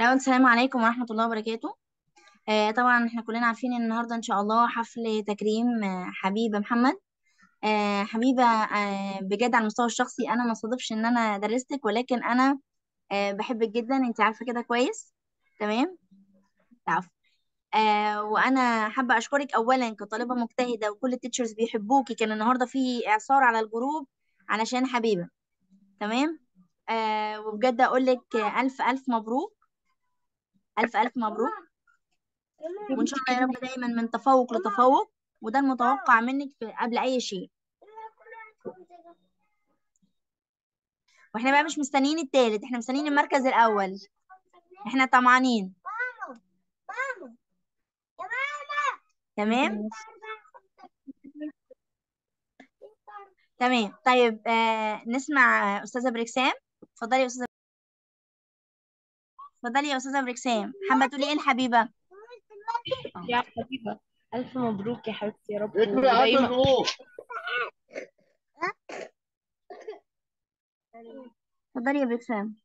الأول السلام عليكم ورحمة الله وبركاته آه طبعا احنا كلنا عارفين ان النهاردة ان شاء الله حفل تكريم آه حبيبة محمد آه حبيبة آه بجد على المستوى الشخصي انا ما صادفش ان انا درستك ولكن انا آه بحبك جدا انت عارفة كده كويس تمام تعرف آه وانا حابة اشكرك اولا كطالبة مجتهدة وكل التيتشرز بيحبوكي كان النهاردة في اعصار على الجروب علشان حبيبة تمام آه وبجد اقول لك آه، الف الف مبروك الف الف مبروك وان شاء الله يا رب دايما من تفوق لتفوق وده المتوقع منك في قبل اي شيء واحنا بقى مش مستنيين التالت احنا مستنيين المركز الاول احنا طمعانين تمام تمام طيب آه نسمع استاذه بريكسام اتفضلي يا استاذه اتفضلي يا استاذه بريكسام حابه تقولي ايه الحبيبه يا حبيبة ألف مبروك يا حبيبتي يا رب اقرأ ودايما الروح اتفضلي يا بريكسام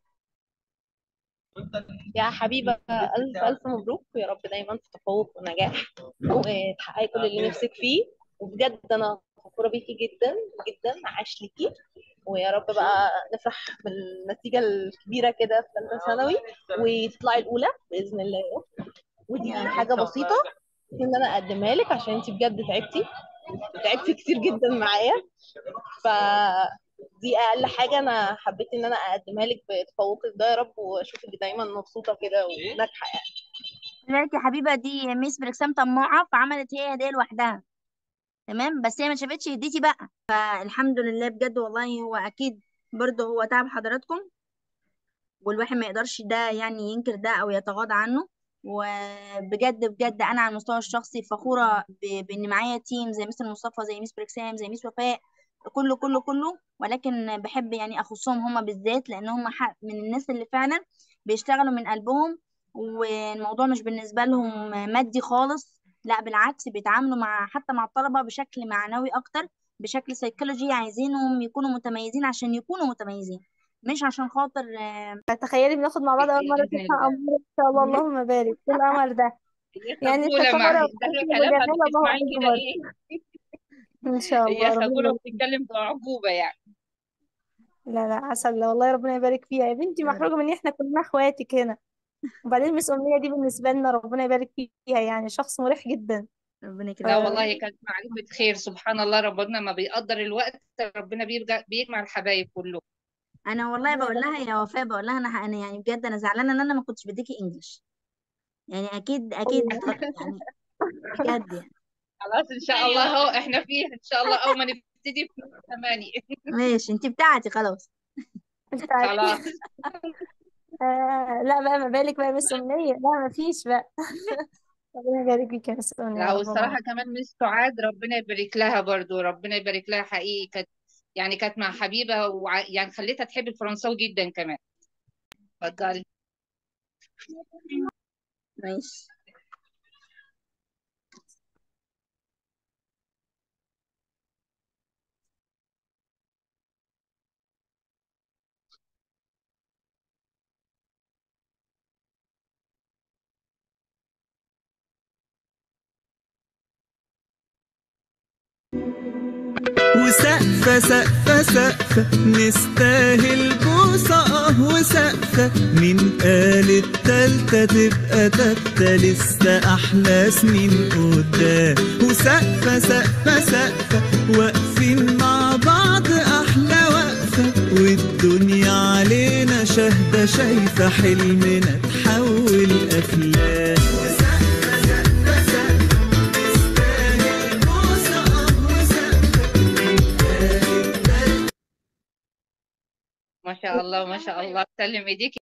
يا حبيبة ألف ألف مبروك ويا رب دايما في تفوق ونجاح وتحققي كل اللي نفسك فيه وبجد أنا فخورة بيكي جدا جدا عاش ليكي ويا رب بقى نفرح بالنتيجة الكبيرة كده في ثالثة ثانوي وتطلعي الأولى بإذن الله ودي حاجة بسيطة إن أنا أقدمها لك عشان أنت بجد تعبتي تعبتي كتير جدا معايا فدي اقل حاجه انا حبيت ان انا اقدمها لك بتفوقك ده يا رب واشوفك دايما مبسوطه كده وناجحه يعني بالك يا حبيبه دي ميس بريكسام طماعه فعملت هي هديه لوحدها تمام بس هي ما شافتش هديتي بقى فالحمد لله بجد والله هو اكيد برضه هو تعب حضراتكم والواحد ما يقدرش ده يعني ينكر ده او يتغاضى عنه وبجد بجد انا على المستوى الشخصي فخوره ب- بان معايا تيم زي مستر مصطفى زي ميس بريكسام زي ميس وفاء كله كله كله ولكن بحب يعني اخصهم هما بالذات لان هما ح- من الناس اللي فعلا بيشتغلوا من قلبهم والموضوع مش بالنسبه لهم مادي خالص لا بالعكس بيتعاملوا مع حتى مع الطلبه بشكل معنوي اكتر بشكل سيكولوجي عايزينهم يكونوا متميزين عشان يكونوا متميزين مش عشان خاطر آه، تخيلي بناخد مع بعض أول مرة بإذن تسمع الله أمور إن شاء الله اللهم بارك إيه القمر ده هي يعني خجولة التكبر معي والحسن ده كلامها وجمال الله بتسمعي كده أكبر ايه إن شاء الله هي ربنا خجولة يبارك وبتتكلم بعجوبة يعني لا لا عسل والله ربنا يبارك فيها يا بنتي يا رب محروجة من إحنا كلنا إخواتك هنا وبعدين مس أمنية دي بالنسبة لنا ربنا يبارك فيها يعني شخص مريح جدا ربنا ف... يكرمك لا والله هي كانت معلومة خير سبحان الله ربنا ما بيقدر الوقت ربنا بيرجع بيجمع الحبايب كلهم انا والله ربنا بقول يبارك لها يا وفاء بقول لها انا انا يعني بجد انا زعلانه ان انا ما كنتش بديكي انجلش يعني اكيد اكيد فيها يعني بجد يعني خلاص ان شاء الله اهو احنا فيه ان شاء الله اول ما نبتدي في ثمانية ماشي انت بتاعتي خلاص بتاعتي خلاص آه لا بقى ما بالك بقى مس أمنية لا ما فيش بقى ربنا يبارك فيك يا مس أمنية لا يا رب والصراحة الله كمان مس سعاد ربنا يبارك لها برضو ربنا يبارك لها حقيقي كانت يعني كانت مع حبيبة وع... يعني خليتها تحب الفرنساوي جدا كمان اتفضلي ماشي وسقفة سقفة سقفة نستاهل بوسة اه وسقفة مين قال التالتة تبقى تالتة لسه أحلى سنين قدام وسقفة سقفة سقفة واقفين مع بعض أحلى وقفة والدنيا علينا شاهدة شايفة حلمنا تحول أفلام وسقفة سقفة سقفة نستاهل بوسة اه وسقفة ما شاء الله ما شاء الله سلم ايديك